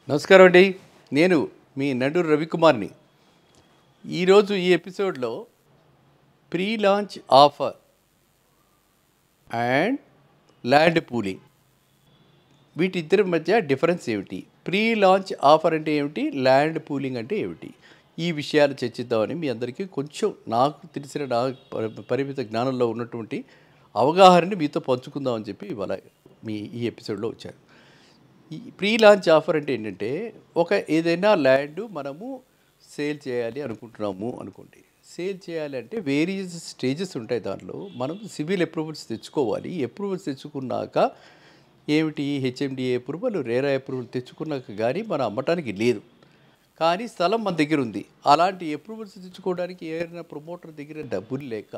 నమస్కారం అండి నేను మీ నండూరు రవికుమార్ని ఈరోజు ఈ ఎపిసోడ్లో pre launch offer and land pooling వీటిద్దరి మధ్య డిఫరెన్స్ ఏమిటి ప్రీ లాంచ్ ఆఫర్ అంటే ఏమిటి ల్యాండ్ పూలింగ్ అంటే ఏమిటి ఈ విషయాలు చర్చిద్దామని మీ అందరికీ కొంచెం నాకు తెలిసిన నా పరి- పరిమిత జ్ఞానంలో ఉన్నటువంటి అవగాహనని మీతో పంచుకుందామని చెప్పి ఇవాళ మీ ఈ ఎపిసోడ్లో వచ్చాను ఈ ప్రీ లాంచ్ ఆఫర్ అంటే ఏంటంటే ఒక ఏదైనా ల్యాండ్ మనము సేల్ చేయాలి అనుకుంటున్నాము అనుకోండి సేల్ చేయాలి అంటే వేరియస్ స్టేజెస్ ఉంటాయి దాంట్లో మనం సివిల్ అప్రూవల్స్ తెచ్చుకోవాలి అప్రూవల్స్ తెచ్చుకున్నాక ఏమిటి హెచ్ఎండిఏ అప్రూవల్ రేరా అప్రూవల్ తెచ్చుకున్నాక కానీ మనం అమ్మటానికి లేదు కానీ స్థలం మన దగ్గర ఉంది అలాంటి అప్రూవల్స్ తెచ్చుకోవడానికి ఏదైనా ప్రమోటర్ దగ్గర డబ్బులు లేక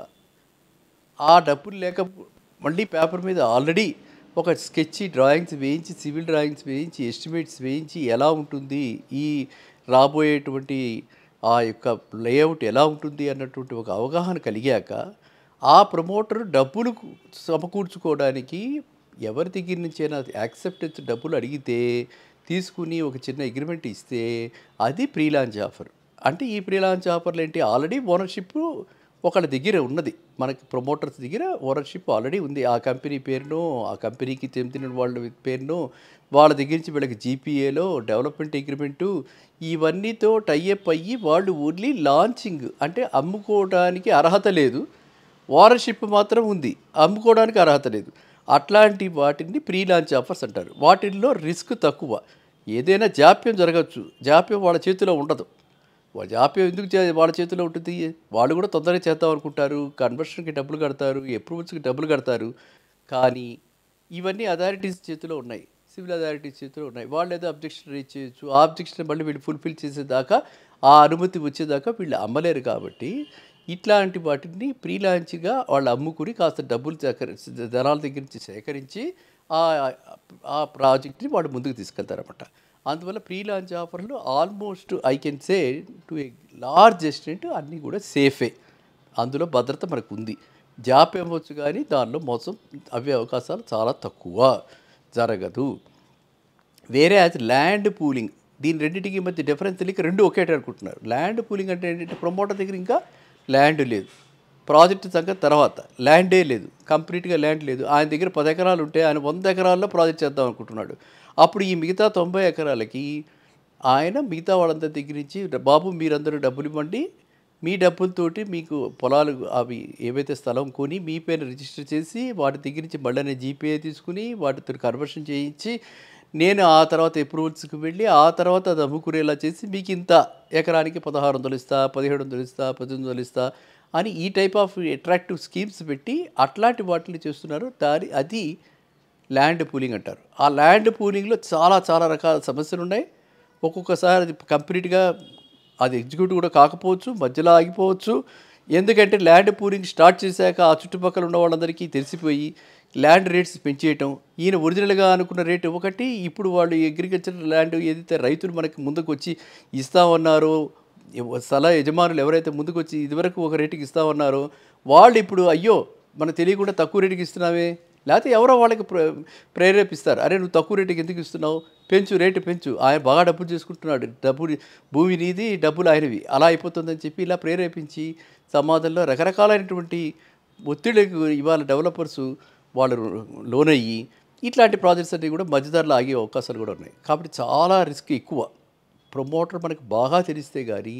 ఆ డబ్బులు లేక మళ్ళీ పేపర్ మీద ఆల్రెడీ ఒక స్కెచ్ డ్రాయింగ్స్ వేయించి సివిల్ డ్రాయింగ్స్ వేయించి ఎస్టిమేట్స్ వేయించి ఎలా ఉంటుంది ఈ రాబోయేటువంటి ఆ యొక్క లేఅవుట్ ఎలా ఉంటుంది అన్నటువంటి ఒక అవగాహన కలిగాక ఆ ప్రమోటర్ డబ్బులు సమకూర్చుకోవడానికి ఎవరి దగ్గర నుంచైనా యాక్సెప్టెన్స్ డబ్బులు అడిగితే తీసుకుని ఒక చిన్న అగ్రిమెంట్ ఇస్తే అది ప్రీ లాంచ్ ఆఫర్ అంటే ఈ ప్రీ లాంచ్ ఆఫర్లు ఏంటి ఆల్రెడీ ఓనర్షిప్ ఒకళ్ళ దగ్గర ఉన్నది మనకి ప్రమోటర్స్ దగ్గర ఓనర్షిప్ ఆల్రెడీ ఉంది ఆ కంపెనీ పేరును ఆ కంపెనీకి చెందిన వాళ్ళ పేరును వాళ్ళ దగ్గర నుంచి వీళ్ళకి జీపీఏలో డెవలప్మెంట్ అగ్రిమెంటు ఇవన్నీతో టైఅప్ అయ్యి వాళ్ళు ఓన్లీ లాంచింగ్ అంటే అమ్ముకోవడానికి అర్హత లేదు ఓనర్షిప్ మాత్రం ఉంది అమ్ముకోవడానికి అర్హత లేదు అట్లాంటి వాటిని ప్రీ లాంచ్ ఆఫర్స్ అంటారు వాటిల్లో రిస్క్ తక్కువ ఏదైనా జాప్యం జరగచ్చు జాప్యం వాళ్ళ చేతిలో ఉండదు వాళ్ళ జాప్యం ఎందుకు చే- వాళ్ళ చేతిలో ఉంటుంది వాళ్ళు కూడా తొందరగా చేద్దాం అనుకుంటారు కన్వర్షన్కి డబ్బులు కడతారు అప్రూవల్స్కి డబ్బులు కడతారు కానీ ఇవన్నీ అథారిటీస్ చేతిలో ఉన్నాయి సివిల్ అథారిటీస్ చేతిలో ఉన్నాయి వాళ్ళు ఏదో అబ్జెక్షన్ రేజ్ చేయొచ్చు ఆ అబ్జెక్షన్ మళ్ళీ వీళ్ళు ఫుల్ఫిల్ చేసేదాకా ఆ అనుమతి వచ్చేదాకా వీళ్ళు అమ్మలేరు కాబట్టి ఇట్లాంటి వాటిని ప్రీ లాంచ్గా వాళ్ళు అమ్ముకుని కాస్త డబ్బులు సేకరించి ధనాల దగ్గర నుంచి సేకరించి ఆ ఆ ప్రాజెక్ట్ని వాళ్ళు ముందుకు తీసుకెళ్తారన్నమాట అందువల్ల ప్రీ లాంచ్ ఆఫర్లు almost I can say to a large extent అన్నీ కూడా సేఫే అందులో భద్రత మనకు ఉంది జాప్యం అవ్వచ్చు కానీ దానిలో మోసం అవే అవకాశాలు చాలా తక్కువ జరగదు వేరే యాజ్ ల్యాండ్ పూలింగ్ దీని రెండింటికి మధ్య డిఫరెన్స్ తెలియక రెండు ఒకేటే అనుకుంటున్నారు ల్యాండ్ పూలింగ్ అంటే ఏంటంటే ప్రమోటర్ దగ్గర ఇంకా ల్యాండ్ లేదు ప్రాజెక్ట్ సంగతి తర్వాత ల్యాండే లేదు కంప్లీట్గా ల్యాండ్ లేదు ఆయన దగ్గర పది ఎకరాలు ఉంటే ఆయన వంద ఎకరాల్లో ప్రాజెక్ట్ చేద్దాం అనుకుంటున్నాడు అప్పుడు ఈ మిగతా తొంభై ఎకరాలకి ఆయన మిగతా వాళ్ళందరి దగ్గర నుంచి బాబు మీరందరూ డబ్బులు ఇవ్వండి మీ డబ్బులతోటి మీకు పొలాలు అవి ఏవైతే స్థలం కొని మీ పేరు రిజిస్టర్ చేసి వాటి దగ్గర నుంచి మళ్ళీ జీపీఏ తీసుకుని వాటితో కన్వర్షన్ చేయించి నేను ఆ తర్వాత అప్రూవల్స్కి వెళ్ళి ఆ తర్వాత అది అమ్ముకునేలా చేసి మీకు ఇంత ఎకరానికి పదహారు వందలు ఇస్తా పదిహేడు వందలు ఇస్తా పద్దెనిమిది వందలు ఇస్తా అని ఈ టైప్ ఆఫ్ అట్రాక్టివ్ స్కీమ్స్ పెట్టి అట్లాంటి వాటిని చేస్తున్నారు దాని అది ల్యాండ్ పూలింగ్ అంటారు ఆ ల్యాండ్ పూలింగ్లో చాలా చాలా రకాల సమస్యలు ఉన్నాయి ఒక్కొక్కసారి అది కంప్లీట్గా అది ఎగ్జిక్యూటివ్ కూడా కాకపోవచ్చు మధ్యలో ఆగిపోవచ్చు ఎందుకంటే ల్యాండ్ పూలింగ్ స్టార్ట్ చేశాక ఆ చుట్టుపక్కల ఉన్న వాళ్ళందరికీ తెలిసిపోయి ల్యాండ్ రేట్స్ పెంచేయటం ఈయన ఒరిజినల్గా అనుకున్న రేట్ ఒకటి ఇప్పుడు వాళ్ళు అగ్రికల్చర్ ల్యాండ్ ఏదైతే రైతులు మనకి ముందుకు వచ్చి ఇస్తామన్నారో ఎవ- స్థల యజమానులు ఎవరైతే ముందుకు వచ్చి ఇదివరకు ఒక రేటుకి ఇస్తామన్నారో వాళ్ళు ఇప్పుడు అయ్యో మనకు తెలియకుండా తక్కువ రేటుకి ఇస్తున్నామే లేకపోతే ఎవరో వాళ్ళకి ప్ర ప్రేరేపిస్తారు అరే నువ్వు తక్కువ రేటుకి ఎందుకు ఇస్తున్నావు పెంచు రేటు పెంచు ఆయన బాగా డబ్బులు చేసుకుంటున్నాడు డబ్బులు భూమి నీది డబ్బులు ఆయనవి అలా అయిపోతుందని చెప్పి ఇలా ప్రేరేపించి సమాజంలో రకరకాలైనటువంటి ఒత్తిడికి ఇవాళ డెవలపర్స్ వాళ్ళు లోనయ్యి ఇట్లాంటి ప్రాజెక్ట్స్ అన్నీ కూడా మధ్యధరలో ఆగే అవకాశాలు కూడా ఉన్నాయి కాబట్టి చాలా రిస్క్ ఎక్కువ ప్రమోటర్ మనకు బాగా తెలిస్తే కానీ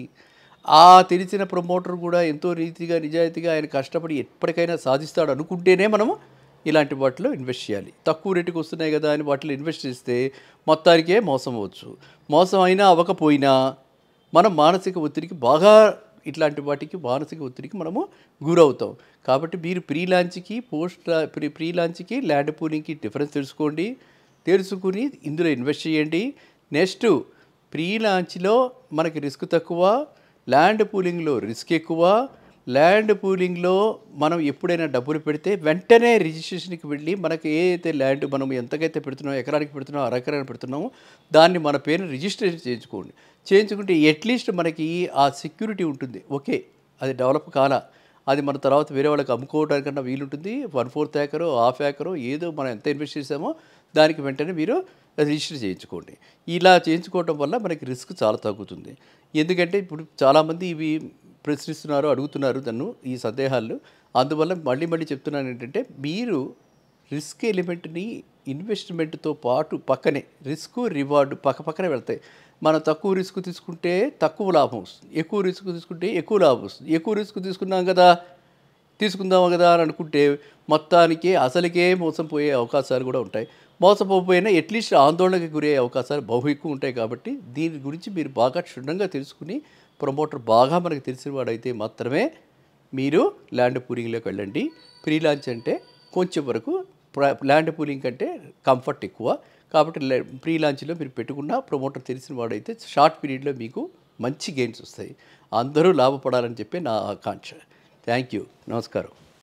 ఆ తెలిసిన ప్రమోటర్ కూడా ఎంతో రీతిగా నిజాయితీగా ఆయన కష్టపడి ఎప్పటికైనా సాధిస్తాడు అనుకుంటేనే మనము ఇలాంటి వాటిలో ఇన్వెస్ట్ చేయాలి తక్కువ రేటుకి వస్తున్నాయి కదా అని వాటిలో ఇన్వెస్ట్ చేస్తే మొత్తానికే మోసం అవ్వచ్చు మోసం అయినా అవ్వకపోయినా మనం మానసిక ఒత్తిడికి బాగా ఇట్లాంటి వాటికి మానసిక ఒత్తిడికి మనము గురవుతాం కాబట్టి మీరు ప్రీ లాంచ్కి పోస్ట్ లా- ప్రీ ప్రీ లాంచ్కి ల్యాండ్ పూలింగ్కి డిఫరెన్స్ తెలుసుకోండి తెలుసుకుని ఇందులో ఇన్వెస్ట్ చేయండి నెక్స్ట్ ప్రీ లాంచ్లో మనకి రిస్క్ తక్కువ ల్యాండ్ పూలింగ్లో రిస్క్ ఎక్కువ ల్యాండ్ పూలింగ్లో మనం ఎప్పుడైనా డబ్బులు పెడితే వెంటనే రిజిస్ట్రేషన్కి వెళ్ళి మనకి ఏ అయితే ల్యాండ్ మనం ఎంతకైతే పెడుతున్నామో ఎకరానికి పెడుతున్నామో అరెకరానికి పెడుతున్నామో దాన్ని మన పేరుని రిజిస్ట్రేషన్ చేయించుకోండి చేయించుకుంటే అట్లీస్ట్ మనకి ఆ సెక్యూరిటీ ఉంటుంది ఓకే అది డెవలప్ కాలా అది మన తర్వాత వేరే వాళ్ళకి అమ్ముకోవడానికన్నా వీలుంటుంది వన్ ఫోర్త్ ఏకరో హాఫ్ ఏకరో ఏదో మనం ఎంత ఇన్వెస్ట్ చేసామో దానికి వెంటనే మీరు రిజిస్టర్ చేయించుకోండి ఇలా చేయించుకోవటం వల్ల మనకి రిస్క్ చాలా తగ్గుతుంది ఎందుకంటే ఇప్పుడు చాలామంది ఇవి ప్రశ్నిస్తున్నారు అడుగుతున్నారు తను ఈ సందేహాలు అందువల్ల మళ్ళీ మళ్ళీ చెప్తున్నాను ఏంటంటే మీరు రిస్క్ ఎలిమెంట్ని ఇన్వెస్ట్మెంట్తో పాటు పక్కనే రిస్క్ రివార్డు పక్క పక్కనే వెళ్తాయి మనం తక్కువ రిస్క్ తీసుకుంటే తక్కువ లాభం వస్తుంది ఎక్కువ రిస్క్ తీసుకుంటే ఎక్కువ లాభం వస్తుంది ఎక్కువ రిస్క్ తీసుకున్నాం కదా తీసుకుందాము కదా అని అనుకుంటే మొత్తానికి అసలుకే మోసం పోయే అవకాశాలు కూడా ఉంటాయి మోసపోయినా అట్లీస్ట్ ఆందోళనకి గురయ్యే అవకాశాలు బహు ఎక్కువ ఉంటాయి కాబట్టి దీని గురించి మీరు బాగా క్షుణ్ణంగా తెలుసుకుని ప్రమోటర్ బాగా మనకు తెలిసిన వాడైతే మాత్రమే మీరు ల్యాండ్ పూలింగ్లోకి వెళ్ళండి ప్రీ లాంచ్ అంటే కొంచెం వరకు ప్ర- ల్యాండ్ పూలింగ్ కంటే కంఫర్ట్ ఎక్కువ కాబట్టి లే- ప్రీ లాంచ్లో మీరు పెట్టుకున్న ప్రమోటర్ తెలిసిన వాడైతే షార్ట్ పీరియడ్లో మీకు మంచి గెయిన్స్ వస్తాయి అందరూ లాభపడాలని చెప్పి నా ఆకాంక్ష థ్యాంక్ యూ నమస్కారం